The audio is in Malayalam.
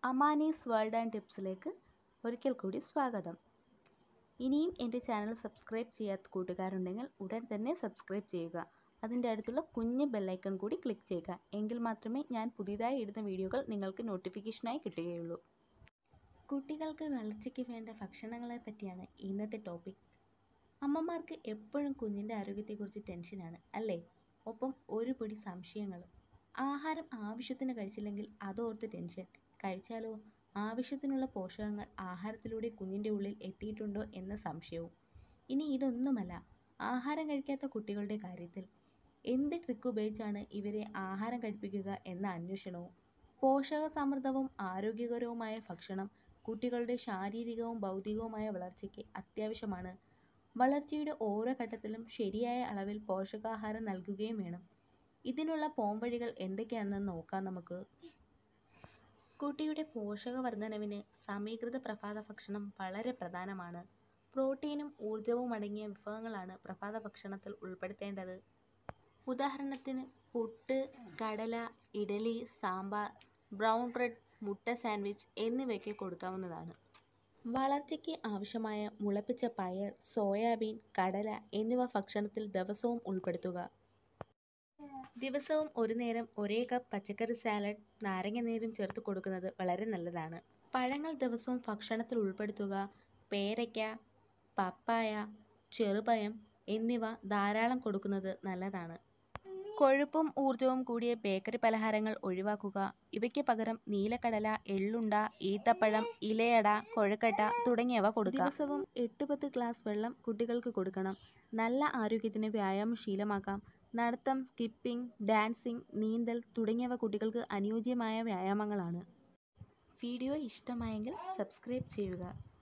അമാനീസ് വേൾഡ് ആൻഡ് ടിപ്സിലേക്ക് ഒരിക്കൽ കൂടി സ്വാഗതം ഇനിയും എൻ്റെ ചാനൽ സബ്സ്ക്രൈബ് ചെയ്യാത്ത കൂട്ടുകാരുണ്ടെങ്കിൽ ഉടൻ തന്നെ സബ്സ്ക്രൈബ് ചെയ്യുക അതിൻ്റെ അടുത്തുള്ള കുഞ്ഞ് ബെല്ലൈക്കൺ കൂടി ക്ലിക്ക് ചെയ്യുക എങ്കിൽ മാത്രമേ ഞാൻ പുതിയതായി ഇടുന്ന വീഡിയോകൾ നിങ്ങൾക്ക് നോട്ടിഫിക്കേഷനായി കിട്ടുകയുള്ളൂ കുട്ടികൾക്ക് വളർച്ചയ്ക്ക് വേണ്ട ഭക്ഷണങ്ങളെ പറ്റിയാണ് ഇന്നത്തെ ടോപ്പിക് അമ്മമാർക്ക് എപ്പോഴും കുഞ്ഞിൻ്റെ ആരോഗ്യത്തെക്കുറിച്ച് ടെൻഷനാണ് അല്ലേ ഒപ്പം ഒരു പിടി സംശയങ്ങളും ആഹാരം ആവശ്യത്തിന് കഴിച്ചില്ലെങ്കിൽ അതോർത്ത് ടെൻഷൻ കഴിച്ചാലോ ആവശ്യത്തിനുള്ള പോഷകങ്ങൾ ആഹാരത്തിലൂടെ കുഞ്ഞിൻ്റെ ഉള്ളിൽ എത്തിയിട്ടുണ്ടോ എന്ന സംശയവും ഇനി ഇതൊന്നുമല്ല ആഹാരം കഴിക്കാത്ത കുട്ടികളുടെ കാര്യത്തിൽ എന്ത് ട്രിക്ക് ഉപയോഗിച്ചാണ് ഇവരെ ആഹാരം കഴിപ്പിക്കുക എന്ന അന്വേഷണവും പോഷക സമൃദ്ധവും ആരോഗ്യകരവുമായ ഭക്ഷണം കുട്ടികളുടെ ശാരീരികവും ഭൗതികവുമായ വളർച്ചയ്ക്ക് അത്യാവശ്യമാണ് വളർച്ചയുടെ ഓരോ ഘട്ടത്തിലും ശരിയായ അളവിൽ പോഷകാഹാരം നൽകുകയും വേണം ഇതിനുള്ള പോംവഴികൾ എന്തൊക്കെയാണെന്ന് നോക്കാം നമുക്ക് കുട്ടിയുടെ പോഷകവർദ്ധനവിന് സമീകൃത പ്രഭാത ഭക്ഷണം വളരെ പ്രധാനമാണ് പ്രോട്ടീനും ഊർജവും അടങ്ങിയ വിഭവങ്ങളാണ് പ്രഭാത ഭക്ഷണത്തിൽ ഉൾപ്പെടുത്തേണ്ടത് ഉദാഹരണത്തിന് പുട്ട് കടല ഇഡലി സാമ്പാർ ബ്രൗൺ ബ്രെഡ് മുട്ട സാൻഡ്വിച്ച് എന്നിവയ്ക്ക് കൊടുക്കാവുന്നതാണ് വളർച്ചയ്ക്ക് ആവശ്യമായ മുളപ്പിച്ച പയർ സോയാബീൻ കടല എന്നിവ ഭക്ഷണത്തിൽ ദിവസവും ഉൾപ്പെടുത്തുക ദിവസവും ഒരു നേരം ഒരേ കപ്പ് പച്ചക്കറി സാലഡ് നാരങ്ങ നീരും ചേർത്ത് കൊടുക്കുന്നത് വളരെ നല്ലതാണ് പഴങ്ങൾ ദിവസവും ഭക്ഷണത്തിൽ ഉൾപ്പെടുത്തുക പേരയ്ക്ക പപ്പായ ചെറുപഴം എന്നിവ ധാരാളം കൊടുക്കുന്നത് നല്ലതാണ് കൊഴുപ്പും ഊർജവും കൂടിയ ബേക്കറി പലഹാരങ്ങൾ ഒഴിവാക്കുക ഇവയ്ക്ക് പകരം നീലക്കടല എള്ളുണ്ട ഈത്തപ്പഴം ഇലയട കൊഴക്കട്ട തുടങ്ങിയവ കൊടുക്കുക ദിവസവും എട്ട് പത്ത് ഗ്ലാസ് വെള്ളം കുട്ടികൾക്ക് കൊടുക്കണം നല്ല ആരോഗ്യത്തിന് വ്യായാമം ശീലമാക്കാം നടത്തം സ്കിപ്പിംഗ് ഡാൻസിംഗ് നീന്തൽ തുടങ്ങിയവ കുട്ടികൾക്ക് അനുയോജ്യമായ വ്യായാമങ്ങളാണ് വീഡിയോ ഇഷ്ടമായെങ്കിൽ സബ്സ്ക്രൈബ് ചെയ്യുക